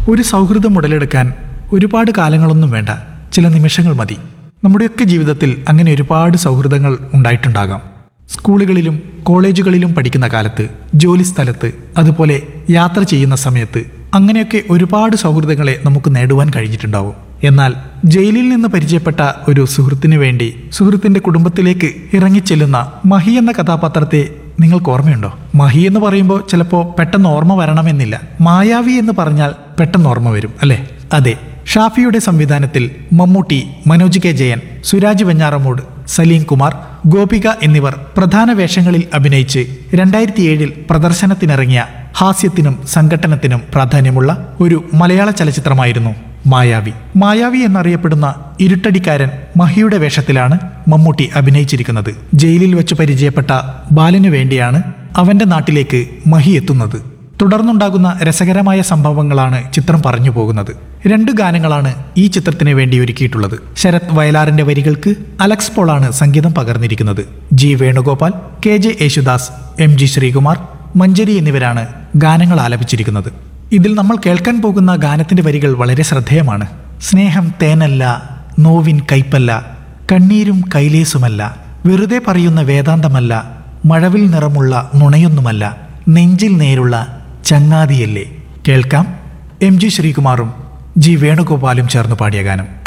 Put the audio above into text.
ഒരു സൗഹൃദം ഉടലെടുക്കാൻ ഒരുപാട് കാലങ്ങളൊന്നും വേണ്ട ചില നിമിഷങ്ങൾ മതി നമ്മുടെയൊക്കെ ജീവിതത്തിൽ അങ്ങനെ ഒരുപാട് സൗഹൃദങ്ങൾ ഉണ്ടായിട്ടുണ്ടാകാം സ്കൂളുകളിലും കോളേജുകളിലും പഠിക്കുന്ന കാലത്ത് ജോലി സ്ഥലത്ത് അതുപോലെ യാത്ര ചെയ്യുന്ന സമയത്ത് അങ്ങനെയൊക്കെ ഒരുപാട് സൗഹൃദങ്ങളെ നമുക്ക് നേടുവാൻ കഴിഞ്ഞിട്ടുണ്ടാവും എന്നാൽ ജയിലിൽ നിന്ന് പരിചയപ്പെട്ട ഒരു സുഹൃത്തിനു വേണ്ടി സുഹൃത്തിന്റെ കുടുംബത്തിലേക്ക് ഇറങ്ങിച്ചെല്ലുന്ന മഹി എന്ന കഥാപാത്രത്തെ നിങ്ങൾക്ക് ഓർമ്മയുണ്ടോ മഹി എന്ന് പറയുമ്പോൾ ചിലപ്പോൾ പെട്ടെന്ന് ഓർമ്മ വരണമെന്നില്ല മായാവി എന്ന് പറഞ്ഞാൽ പെട്ടെന്ന് ഓർമ്മ വരും അല്ലേ അതെ ഷാഫിയുടെ സംവിധാനത്തിൽ മമ്മൂട്ടി മനോജ് കെ ജയൻ സുരാജ് വെഞ്ഞാറമൂട് സലീം കുമാർ ഗോപിക എന്നിവർ പ്രധാന വേഷങ്ങളിൽ അഭിനയിച്ച് രണ്ടായിരത്തി ഏഴിൽ പ്രദർശനത്തിനിറങ്ങിയ ഹാസ്യത്തിനും സംഘട്ടനത്തിനും പ്രാധാന്യമുള്ള ഒരു മലയാള ചലച്ചിത്രമായിരുന്നു മായാവി മായാവി എന്നറിയപ്പെടുന്ന ഇരുട്ടടിക്കാരൻ മഹിയുടെ വേഷത്തിലാണ് മമ്മൂട്ടി അഭിനയിച്ചിരിക്കുന്നത് ജയിലിൽ വെച്ച് പരിചയപ്പെട്ട ബാലനു വേണ്ടിയാണ് അവന്റെ നാട്ടിലേക്ക് മഹി എത്തുന്നത് തുടർന്നുണ്ടാകുന്ന രസകരമായ സംഭവങ്ങളാണ് ചിത്രം പറഞ്ഞു പോകുന്നത് രണ്ട് ഗാനങ്ങളാണ് ഈ ചിത്രത്തിന് വേണ്ടി ഒരുക്കിയിട്ടുള്ളത് ശരത് വയലാറിന്റെ വരികൾക്ക് അലക്സ് പോളാണ് സംഗീതം പകർന്നിരിക്കുന്നത് G Venugopal K J Yesudas M G Sreekumar Manjari എന്നിവരാണ് ഗാനങ്ങൾ ആലപിച്ചിരിക്കുന്നത് ഇതിൽ നമ്മൾ കേൾക്കാൻ പോകുന്ന ഗാനത്തിന്റെ വരികൾ വളരെ ശ്രദ്ധേയമാണ് സ്നേഹം തേനല്ല നോവിൻ കൈപ്പല്ല കണ്ണീരും കൈലേസുമല്ല വെറുതെ പറയുന്ന വേദാന്തമല്ല മഴവിൽ നിറമുള്ള നുണയൊന്നുമല്ല നെഞ്ചിൽ നേരുള്ള ചങ്ങാതിയല്ലേ കേൾക്കാം എം ജി ശ്രീകുമാറും ജി വേണുഗോപാലും ചേർന്ന് പാടിയ ഗാനം